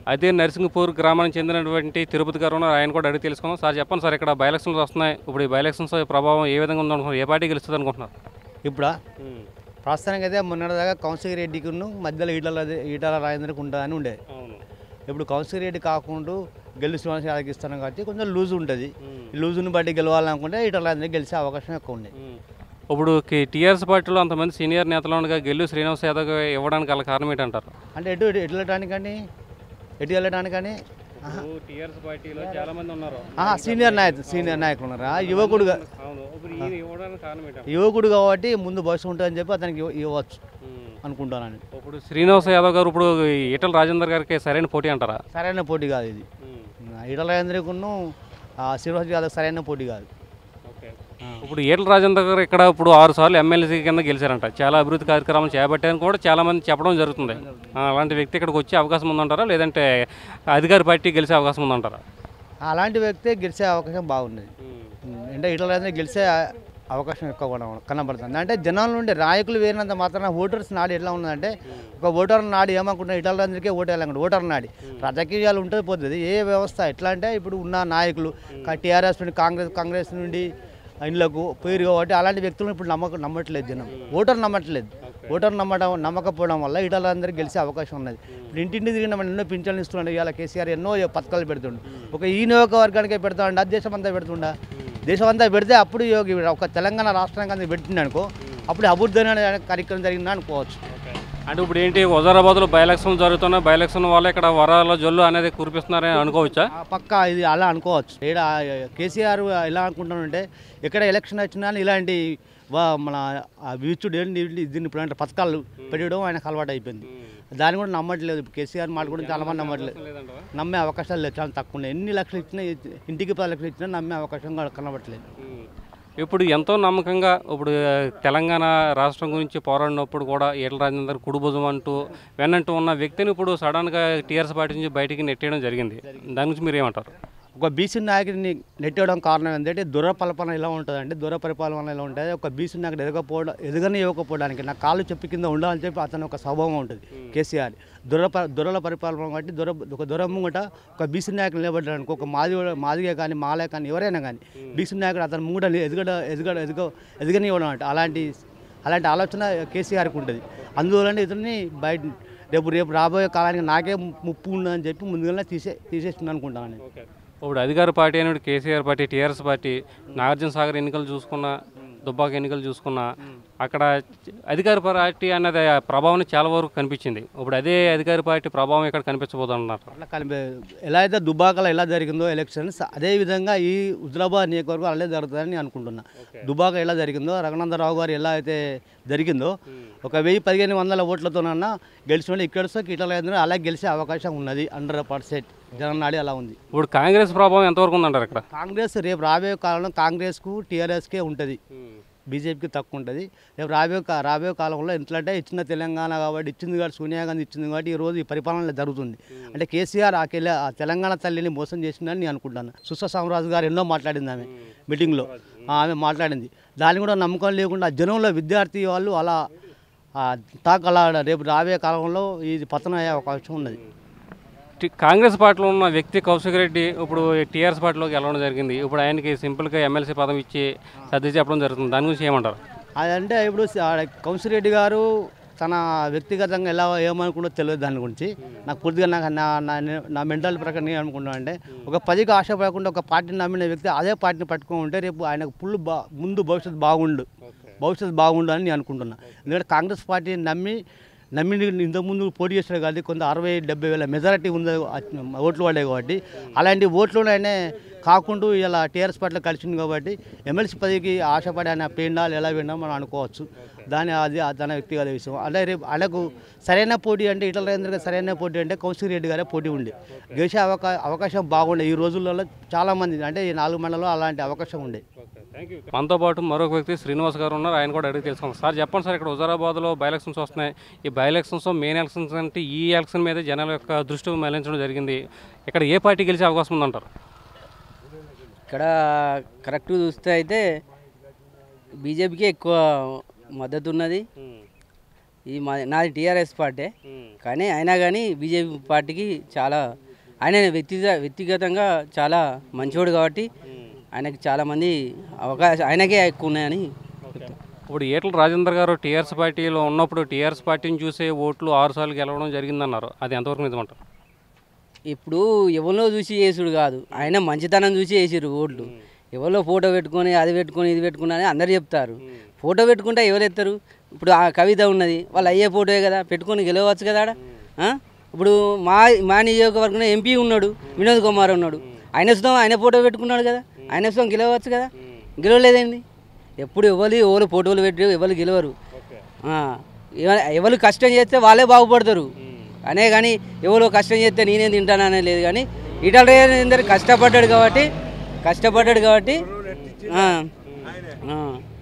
అదే నరసింగపూర్ గ్రామానికి చెందినటువంటి తిరుపతి గారు ఉన్నారు ఆయన కూడా అడిగి తెలుసుకుందాం సార్ చెప్పండి సార్ ఇక్కడ బై ఎలక్షన్స్ వస్తున్నాయి ఇప్పుడు ఈ బై ఎలక్షన్స్ ప్రభావం ఏ విధంగా ఉందనుకుంటున్నారు ఏ పార్టీ గెలుస్తుంది అనుకుంటున్నారు ఇప్పుడు ప్రస్తుతానికి అయితే మొన్నటిదాకా కౌన్సిల్ రెడ్డికిను మధ్యలో ఈటల ఈటల రాజేంద్రకి ఉంటుందని ఉండేది అవును ఇప్పుడు కౌన్సిల్ రెడ్డి కాకుండా గెలుసు వాళ్ళకి ఇస్తాను కాబట్టి కొంచెం లూజ్ ఉంటుంది ఈ లూజుని బట్టి గెలవాలనుకుంటే ఈటల రాజేంద్ర గెలిచే అవకాశం ఎక్కువ ఉంది ఇప్పుడు టీఆర్ఎస్ పార్టీలో అంతమంది సీనియర్ నేతలు ఉండగా గెల్లు శ్రీనివాస్ యాదవ్ ఇవ్వడానికి గల కారణం ఏంటంటారు అంటే ఎటు ఎటు ఎటు వెళ్ళటానికని ఎటు వెళ్ళటానికని టీఆర్ఎస్ పార్టీలో చాలా మంది ఉన్నారు ఆహా, సీనియర్ నాయకులు సీనియర్ నాయకులు ఉన్నారు ఆ యువకుడుగా అవును ఇప్పుడు ఈయన ఇవ్వడానికి కారణం ఏంటంటారు యువకుడు కాబట్టి ముందు భవిష్యత్తు ఉంటుందని చెప్పి అతనికి ఇవ్వ- ఇవ్వచ్చు అనుకుంటానని ఇప్పుడు శ్రీనివాస్ యాదవ్ గారు ఇప్పుడు ఈటల రాజేందర్ గారికి సరైన పోటీ అంటారా సరైన పోటీ కాదు ఇది ఈటల రాజేంద్రకును శ్రీనివాస్ యాదవ్ సరైన పోటీ కాదు ఇప్పుడు ఈటల రాజేందర్ గారు ఇక్కడ ఇప్పుడు ఆరు సార్లు ఎమ్మెల్సీ కింద గెలిచారంట చాలా అభివృద్ధి కార్యక్రమాలు చేపట్టారని కూడా చాలా మంది చెప్పడం జరుగుతుంది ఆ, అలాంటి వ్యక్తి ఇక్కడికి వచ్చే అవకాశం ఉందంటారా లేదంటే అధికార పార్టీ గెలిచే అవకాశం ఉందంటారా అలాంటి వ్యక్తే గెలిచే అవకాశం బాగున్నది అంటే ఈటల రాజేంద్ర గెలిచే అవకాశం ఎక్కువ కూడా కనబడుతుంది అంటే జనాల నుండి నాయకులు వేరినంత మాత్రాన ఓటర్స్ నాడు ఎట్లా ఉన్నదంటే ఒక ఓటర్ నాడు ఏమనుకుంటున్నా ఈటల రాజేంద్రకే ఓటు వేయాలనుకుంటే ఓటర్ నాడి రాజకీయాలు ఉంటుంది పోతుంది ఏ వ్యవస్థ ఎట్లా అంటే ఇప్పుడు ఉన్న నాయకులు టీఆర్ఎస్ నుండి కాంగ్రెస్ కాంగ్రెస్ నుండి ఇళ్ళకు పోయిరు కాబట్టి అలాంటి వ్యక్తులను ఇప్పుడు నమ్మక నమ్మట్లేదు జనం ఓటర్ నమ్మట్లేదు ఓటర్ నమ్మడం నమ్మకపోవడం వల్ల ఈటలందరికీ గెలిచే అవకాశం ఉన్నది ఇప్పుడు ఇంటింటి తిరిగిన మనం ఎన్నో పింఛన్లు ఇస్తున్నాడు ఇవాళ కేసీఆర్ ఎన్నో పథకాలు పెడుతుండు ఒక ఈ నియోజకవర్గానికే పెడతా ఉండే దేశం అంతా పెడుతుండా దేశం అంతా పెడితే అప్పుడు యోగి ఒక తెలంగాణ రాష్ట్రానికి పెట్టింది అనుకో అప్పుడు అభివృద్ధి అనే కార్యక్రమం జరిగిందని అనుకోవచ్చు అంటే ఇప్పుడు ఏంటి హుజారాబాద్లో బై ఎలక్షన్ జరుగుతున్నాయి బై ఎలక్షన్ వల్ల ఇక్కడ వరాల జల్లు అనేది కురిపిస్తున్నారని అనుకోవచ్చా ఆ పక్క ఇది అలా అనుకోవచ్చు ఈడ కేసీఆర్ ఎలా అనుకుంటానంటే ఎక్కడ ఎలక్షన్ వచ్చినా ఇలాంటి వా మన విచ్చుడు ఏంటి దీన్ని ఇప్పుడు అంటే పథకాలు పెట్టడం ఆయనకు అలవాటు అయిపోయింది దాన్ని కూడా నమ్మట్లేదు ఇప్పుడు కేసీఆర్ మాట కూడా చాలా మంది నమ్మట్లేదు నమ్మే అవకాశాలు లేవు, చాలా తక్కువ ఉన్నాయి ఎన్ని లక్షలు ఇచ్చినా ఇంటికి పది లక్షలు ఇచ్చినా నమ్మే అవకాశం కూడా కనబడట్లేదు ఇప్పుడు ఎంతో నమ్మకంగా ఇప్పుడు ఆ, తెలంగాణ రాష్ట్రం గురించి పోరాడినప్పుడు కూడా ఈటల రాజేందర్ కుడుభుజం అంటూ వెన్నంటూ ఉన్న వ్యక్తిని ఇప్పుడు సడన్గా టీఆర్ఎస్ పార్టీ నుంచి బయటికి నెట్టేయడం జరిగింది దాని గురించి మీరు ఏమంటారు ఒక బీసీ నాయకుడిని నెట్టేయడం కారణం ఏంటంటే దురపల్పన ఎలా ఉంటుందంటే దుర పరిపాలన ఎలా ఉంటుంది ఒక బీసీ నాయకుడు ఎదగపోవడం ఎదగని ఇవ్వకపోవడానికి నా కాళ్ళు చెప్పి కింద ఉండాలని చెప్పి అతను ఒక స్వభావం ఉంటుంది కేసీఆర్ దుర దురల పరిపాలన కాబట్టి దుర ఒక దురమ్ముగట ఒక బీసీ నాయకుడు నిలబడడానికి ఒక మాది మాదిగే కానీ మాలే కానీ ఎవరైనా కానీ బీసీ నాయకుడు అతను ముంగట ఎదగడ ఎదగడ ఎదగ ఎదగనివ్వడం అంటే అలాంటి అలాంటి ఆలోచన కేసీఆర్కి ఉంటుంది అందువలన ఇతన్ని బయట రేపు రేపు రాబోయే కాలానికి నాకే ముప్పు ఉందని చెప్పి ముందుగానే తీసే తీసేస్తుంది అనుకుంటాను నేను ఇప్పుడు అధికార పార్టీ అనేది కేసీఆర్ పార్టీ టీఆర్ఎస్ పార్టీ నాగార్జున సాగర్ ఎన్నికలు చూసుకున్న దుబ్బాక ఎన్నికలు చూసుకున్న అక్కడ అధికార పార్టీ అన్నది ఆ ప్రభావం చాలా వరకు కనిపించింది ఇప్పుడు అదే అధికార పార్టీ ప్రభావం ఇక్కడ కనిపించబోతున్నారు అట్లా కలిపి ఎలా అయితే దుబాకలో ఎలా జరిగిందో ఎలక్షన్స్ అదే విధంగా ఈ హుజరాబాద్ నియోజకవర్గం అలాగే జరుగుతుందని నేను అనుకుంటున్నా దుబాక ఎలా జరిగిందో రఘునందరావు గారు ఎలా అయితే జరిగిందో ఒక వెయ్యి పదిహేను వందల ఓట్లతోనన్నా గెలిచిన వాళ్ళు ఇక్కడ కీటల అలా గెలిచే అవకాశం ఉన్నది హండ్రెడ్ పర్సెంట్ జనం నాడి అలా ఉంది ఇప్పుడు కాంగ్రెస్ ప్రభావం ఎంతవరకు ఉందంటారు ఇక్కడ కాంగ్రెస్ రేపు రాబోయే కాలంలో కాంగ్రెస్కు టీఆర్ఎస్కే ఉంటుంది బీజేపీకి తక్కువ ఉంటుంది రేపు రాబోయే కా- రాబోయే కాలంలో ఎట్లంటే ఇచ్చిన తెలంగాణ కాబట్టి ఇచ్చింది కాబట్టి సోనియా గాంధీ ఇచ్చింది కాబట్టి ఈ రోజు ఈ పరిపాలన జరుగుతుంది అంటే కేసీఆర్ ఆ కెళ్ళ- ఆ తెలంగాణ తల్లిని మోసం చేసిందని నేను అనుకుంటాను సుష్మ సామరాజు గారు ఎన్నో మాట్లాడింది ఆమె మీటింగ్లో ఆ, ఆమె మాట్లాడింది దాన్ని కూడా నమ్మకం లేకుండా జనంలో విద్యార్థి వాళ్ళు అలా ఆ, తాక్ అలా రేపు రాబోయే కాలంలో ఇది పతనం అయ్యే అవకాశం ఉన్నది టి- కాంగ్రెస్ పార్టీలో ఉన్న వ్యక్తి కౌశిక్ రెడ్డి ఇప్పుడు టీఆర్ఎస్ పార్టీలోకి వెళ్ళడం జరిగింది ఇప్పుడు ఆయనకి సింపుల్గా ఎమ్మెల్సీ పదం ఇచ్చి సర్ది చెప్పడం జరుగుతుంది దాని గురించి ఏమంటారు అదంటే ఇప్పుడు కౌన్సిల్ రెడ్డి గారు తన వ్యక్తిగతంగా ఎలా ఏమనుకుంటో తెలియదు దాని గురించి నాకు పూర్తిగా నాకు నా నా నా మెంటల్ ప్రకారం నేను అనుకుంటున్నా అంటే ఒక పదికి ఆశపడకుండా ఒక పార్టీని నమ్మిన వ్యక్తి అదే పార్టీని పట్టుకొని ఉంటే రేపు ఆయనకు ఫుల్ బా ముందు భవిష్యత్తు బాగుండు భవిష్యత్తు బాగుండు అని నేను అనుకుంటున్నా ఎందుకంటే కాంగ్రెస్ పార్టీని నమ్మి నమ్మి ఇంతకుముందు పోటీ చేశాడు కాబట్టి కొంత అరవై డెబ్బై వేల మెజారిటీ ఉంది ఆ ఓట్లు పడ్డాయి కాబట్టి అలాంటి ఓట్లునే కాకుండా ఇలా టీఆర్ఎస్ పార్టీలో కలిసింది కాబట్టి ఎమ్మెల్సీ పదవికి ఆశపడి ఆయన పేండాలు ఎలా విన్నా మనం అనుకోవచ్చు దాని అది ఆ తన వ్యక్తిగత విషయం అలా రేపు ఆయనకు సరైన పోటీ అంటే ఇటల రాజేంద్ర గారు సరైన పోటీ అంటే కౌశిక్ రెడ్డి గారే పోటీ ఉండే గెలిచే అవకా అవకాశం బాగుండే ఈ రోజులలో చాలామంది అంటే ఈ నాలుగు మండలంలో అలాంటి అవకాశం ఉండే మనతో పాటు మరొక వ్యక్తి శ్రీనివాస్ గారు ఉన్నారు ఆయన కూడా అడిగి తెలుసుకుందాం సార్ చెప్పండి సార్ ఇక్కడ హుజారాబాద్లో బై ఎలక్షన్స్ వస్తున్నాయి ఈ బై ఎలక్షన్స్ మెయిన్ ఎలక్షన్స్ అంటే ఈ ఎలక్షన్ మీద జనాల యొక్క దృష్టి మళ్లించడం జరిగింది ఇక్కడ ఏ పార్టీ గెలిచే అవకాశం ఉందంటారు ఇక్కడ కరెక్ట్ చూస్తే అయితే బీజేపీకి ఎక్కువ మద్దతు ఉన్నది ఈ మా నాది టీఆర్ఎస్ పార్టీ కానీ అయినా కానీ బీజేపీ పార్టీకి చాలా ఆయన వ్యక్తిగత వ్యక్తిగతంగా చాలా మంచివాడు కాబట్టి ఆయనకి చాలామంది అవకాశం ఆయనకే ఎక్కువ ఉన్నాయని చెప్తాను. ఇప్పుడు ఈటల రాజేందర్ గారు టీఆర్ఎస్ పార్టీలో ఉన్నప్పుడు టీఆర్ఎస్ పార్టీని చూసే ఓట్లు ఆరు సార్లు గెలవడం జరిగిందన్నారు అది ఎంతవరకు నిజమంటారు ఇప్పుడు ఎవరిలో చూసి చేసుడు కాదు ఆయన మంచితనం చూసి వేసిరు ఓట్లు ఎవరిలో ఫోటో పెట్టుకొని అది పెట్టుకొని ఇది పెట్టుకుని అని అందరు చెప్తారు ఫోటో పెట్టుకుంటే ఎవరు ఎత్తారు ఇప్పుడు ఆ కవిత ఉన్నది వాళ్ళు అయ్యే ఫోటోయే కదా పెట్టుకొని గెలవచ్చు కదా ఆడ ఆ? ఇప్పుడు మా మా నియోజకవర్గంలో ఎంపీ ఉన్నాడు వినోద్ కుమార్ ఉన్నాడు ఆయన వస్తాం ఆయన ఫోటో పెట్టుకున్నాడు కదా ఆయన వస్తాం గెలవచ్చు కదా గెలవలేదండి ఎప్పుడు ఎవరు ఎవరు ఫోటోలు పెట్టి ఎవరు గెలవరు ఆ, ఎవ- ఎవరు కష్టం చేస్తే వాళ్ళే బాగుపడతారు అనే కానీ ఎవరో కష్టం చేస్తే నేనే తింటాననే లేదు కానీ ఈటల రాజేందర్ కష్టపడ్డాడు కాబట్టి కష్టపడ్డాడు కాబట్టి ఆ, ఆ.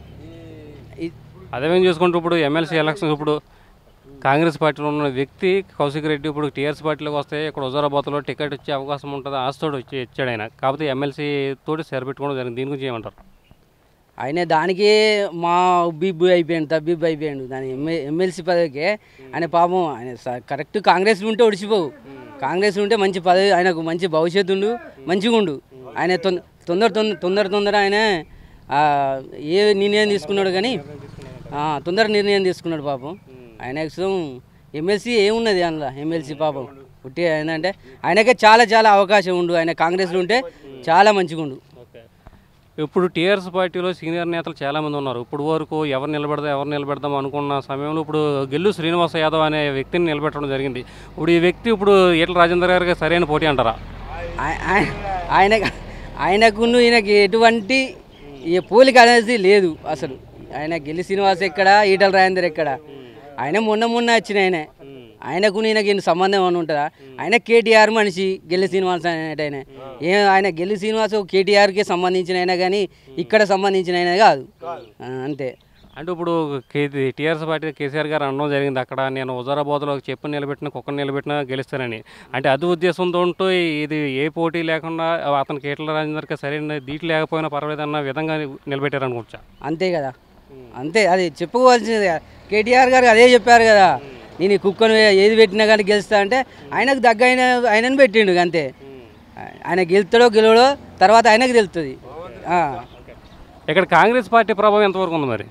ఇ- అదేమేం చూసుకుంటూ ఇప్పుడు ఎమ్మెల్సీ ఎలక్షన్ ఇప్పుడు కాంగ్రెస్ పార్టీలో ఉన్న వ్యక్తి కౌశిక్ రెడ్డి ఇప్పుడు టీఆర్ఎస్ పార్టీలోకి వస్తే ఇక్కడ హుజరాబాద్లో టికెట్ వచ్చే అవకాశం ఉంటుంది ఆశతోడు వచ్చి ఇచ్చాడు ఆయన కాకపోతే ఎమ్మెల్సీ తోటి సరిపెట్టుకోవడం జరిగింది దీని గురించి ఏమంటారు ఆయన దానికే మా ఉబ్బిబ్బు అయిపోయాడు తబ్బిబ్బు అయిపోయాడు దాని ఎమ్మె ఎమ్మెల్సీ పదవికే ఆయన పాపం ఆయన స- కరెక్ట్ కాంగ్రెస్లో ఉంటే ఒడిచిపోవు కాంగ్రెస్లో ఉంటే మంచి పదవి ఆయనకు మంచి భవిష్యత్తు ఉండు మంచిగా ఉండు ఆయన తొందర తొందర తొందర తొందర తొందర ఆయన ఆ, ఏ నిర్ణయం తీసుకున్నాడు కానీ ఆ, తొందర నిర్ణయం తీసుకున్నాడు పాపం ఆయన ఎక్సం ఎమ్మెల్సీ ఏమున్నది అందులో ఎమ్మెల్సీ పాపం పుట్టి ఏంటంటే ఆయనకే చాలా చాలా అవకాశం ఉండు ఆయన కాంగ్రెస్లో ఉంటే చాలా మంచిగా ఉండు ఇప్పుడు టీఆర్ఎస్ పార్టీలో సీనియర్ నేతలు చాలామంది ఉన్నారు ఇప్పుడు వరకు ఎవరు నిలబెడదాం ఎవరు నిలబెడదాం అనుకున్న సమయంలో ఇప్పుడు గెల్లు శ్రీనివాస యాదవ్ అనే వ్యక్తిని నిలబెట్టడం జరిగింది ఇప్పుడు ఈ వ్యక్తి ఇప్పుడు ఈటల రాజేందర్ గారికి సరైన పోటీ అంటారా ఆయ- ఆయ- ఆయన ఆయనకును ఈయనకి ఎటువంటి ఈ పోలిక అనేది లేదు అసలు ఆయన గిల్లి శ్రీనివాస్ ఎక్కడ ఈటల రాజేందర్ ఎక్కడ ఆయన మొన్న మొన్న వచ్చిన ఆయన ఆయనకు ఈయనకి ఏం సంబంధం అని ఉంటుందా ఆయన కేటీఆర్ మనిషి గెల్లి శ్రీనివాస్ అనేట ఆయన ఏ ఆయన గెల్లి శ్రీనివాస్ కేటీఆర్కి సంబంధించిన ఆయన కానీ ఇక్కడ సంబంధించిన ఆయన కాదు ఆ, అంతే అంటే ఇప్పుడు టీఆర్ఎస్ పార్టీ కేసీఆర్ గారు అనడం జరిగింది అక్కడ నేను హుజారాబాద్లో చెప్పు నిలబెట్టిన కుక్కను నిలబెట్టినా గెలుస్తానని అంటే అది ఉద్దేశంతో ఉంటూ ఇది ఏ పోటీ లేకుండా అతనికి ఈటల రాజేందర్కి సరైన దీటి లేకపోయినా పర్వాలేదన్న విధంగా నిలబెట్టారనుకోవచ్చా అంతే కదా అంతే అది చెప్పుకోవాల్సింది కదా. కేటీఆర్ గారు అదే చెప్పారు కదా నేను ఈ కుక్కను ఏది పెట్టినా కానీ గెలుస్తా అంటే ఆయనకు దగ్గ ఆయన ఆయనను పెట్టిండు అంతే ఆయన గెలుతాడో గెలవడో తర్వాత ఆయనకు తెలుస్తుంది ఆ. ఇక్కడ కాంగ్రెస్ పార్టీ ప్రభావం ఎంతవరకు ఉంది మరి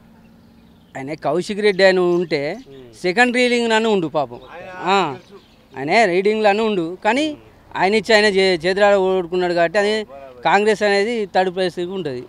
ఆయన కౌశిక్ రెడ్డి ఆయన ఉంటే సెకండ్ రీడింగ్ నన్ను ఉండు పాపం ఆ. ఆయన రీడింగ్లో అన్న ఉండు కానీ ఆయన ఇచ్చి ఆయన చే చేతులాడ ఓడుకున్నాడు కాబట్టి అది కాంగ్రెస్ అనేది థర్డ్ ప్లేస్కి ఉంటుంది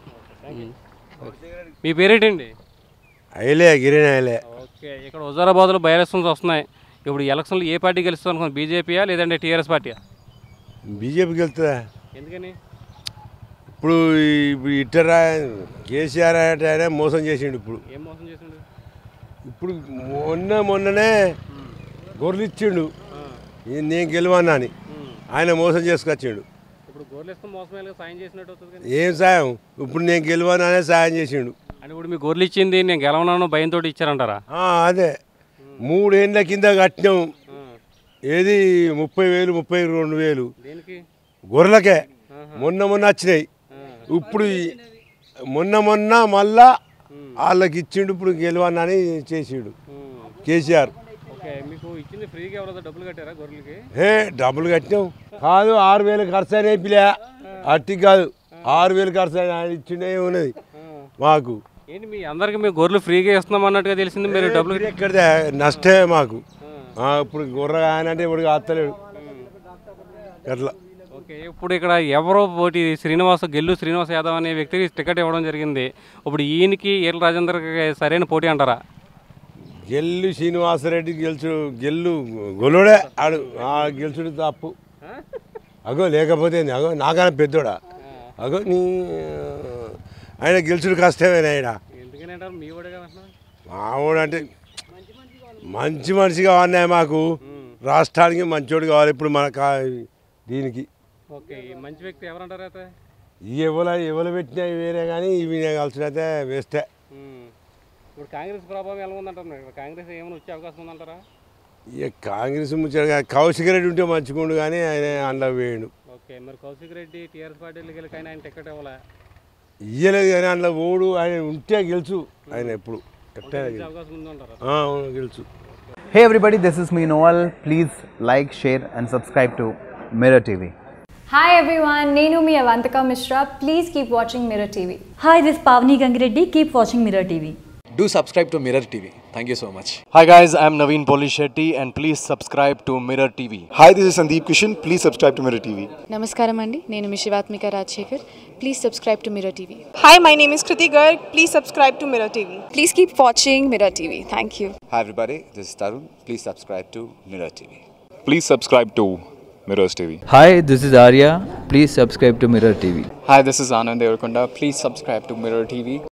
మీ పేరేంటండి అయిలే గిరిన అయిలే ఓకే ఇక్కడ హుజారాబాద్లో బై ఎలక్షన్స్ వస్తున్నాయి ఇప్పుడు ఈ ఎలక్షన్లు ఏ పార్టీ గెలుస్తుంది అనుకున్నారు బీజేపీయా లేదంటే టీఆర్ఎస్ పార్టీయా బీజేపీకి వెళ్తుందా ఎందుకని ఇప్పుడు ఈ- ఇప్పుడు ఇట్టరా కేసీఆర్ అంటే ఆయన మోసం చేసిండు ఇప్పుడు ఏం మోసం చేసిండు ఇప్పుడు మొన్న మొన్ననే గొర్రెలు ఇచ్చిండు ఈ- నేను గెలవన్నా అని ఆయన మోసం చేసుకొచ్చిండు ఇప్పుడు గోర్లేసుకుని మోసమే సాయం చేసినట్టు అవుతుంది కానీ ఏం సాయం ఇప్పుడు నేను గెలవను అనే సాయం చేసిండు అంటే ఇప్పుడు మీ గొర్రెలు ఇచ్చింది నేను గెలవనాను భయంతో ఇచ్చారంటారా ఆ, అదే మూడేళ్ళ కింద కట్టినాం ఏది ముప్పై వేలు ముప్పై రెండు వేలు దేనికి గొర్రెలకే మొన్న మొన్న వచ్చినాయి ఇప్పుడు ఈ- మొన్న మొన్న మళ్ళా వాళ్ళకి ఇచ్చిండు ఇప్పుడు గెలవనని చేసిండు కేసీఆర్ ఓకే మీకు ఇచ్చింది ఫ్రీగా ఎవరో డబ్బులు కట్టారా గొర్రెలకి ఏ డబ్బులు కట్టినాం కాదు ఆరు వేలు ఖర్చు అయినాయి పిల్లే అట్టి కాదు ఆరు వేలు ఖర్చు అయినా ఆయన ఇచ్చిండే ఉన్నది మాకు ఏంటి మీ అందరికి మీ గొర్రెలు ఫ్రీగా ఇస్తున్నాం అన్నట్టుగా తెలిసింది మీరు డబ్బులు ఇది ఎక్కడిదే నష్టమే మాకు ఆ, ఇప్పుడు గుర్ర ఆయన అంటే ఇప్పుడు అత్తలేడు అట్లా ఓకే ఇప్పుడు ఇక్కడ ఎవరో పోటీ శ్రీనివాస గెల్లు శ్రీనివాస యాదవ్ అనే వ్యక్తికి టికెట్ ఇవ్వడం జరిగింది ఇప్పుడు ఈయనకి ఈటల రాజేందర్కి సరైన పోటీ అంటారా గెల్లు శ్రీనివాసరెడ్డి గెలుచు గెల్లు గొల్లుడే ఆడు ఆ గెలుచుడు తప్పు అగో లేకపోతే ఏంది? అగో నాకన్నా పెద్దోడా అగో నీ ఆయన గెలుచుడు కష్టమేనా ఆయన ఎందుకని అంటారు మీ వాడే కదా మావాడు అంటే మంచి మనిషి కావాలి మాకు రాష్ట్రానికి మంచోడు కావాలి ఇప్పుడు మన కా దీనికి ఓకే ఈ మంచి వ్యక్తి ఎవరంటారు అయితే ఈ ఎవల ఎవరు పెట్టినా వేరే కానీ ఇవి కలిసినైతే వేస్తే ఉమ్. ఇప్పుడు కాంగ్రెస్ ప్రభావం ఎలా ఉందంటారు ఇక్కడ కాంగ్రెస్ ఏమైనా వచ్చే అవకాశం ఉందంటారా ఇక కాంగ్రెస్ ముచ్చాడు కౌశిక్ రెడ్డి ఉంటే మంచిగుండు కానీ ఆయన అండ వేయండు ఓకే మరి కౌశిక్ రెడ్డి టీఆర్ఎస్ పార్టీకి వెళ్ళి కానీ ఆయన టికెట్ ఇవ్వాలా ఇయ్యలేదు కానీ అందులో ఓడు ఆయన ఉంటే గెలుచు ఆయన ఎప్పుడు ఎట్టయినా వచ్చే గెలుచు. అవకాశం ఉందంటారా ఆ, అవును గెలుచు Hey everybody, this is me Noel. Please like, share, and subscribe to Mirror TV. Hi everyone, Nenu mi Avantika Mishra. Please keep watching Mirror TV. Hi, this is Pavni Gangireddy. Keep watching Mirror TV. Do subscribe to Mirror TV. Thank you so much. Hi guys, I'm Naveen Polishetty and please subscribe to Mirror TV. Hi, this is Sandeep Kishan. Please subscribe to Mirror TV. నమస్కారం అండి నేను మీ Shivathmika Rajasekhar please subscribe to Mirror TV Hi, my name is Kriti Garg. Please subscribe to Mirror TV. Please keep watching Mirror TV thank you Hi everybody, this is Tarun. Please subscribe to Mirror TV. Please subscribe to Mirrors TV. Hi, this is Arya. Please subscribe to Mirror TV. Hi, this is Anand Devarkonda. Please subscribe to Mirror TV.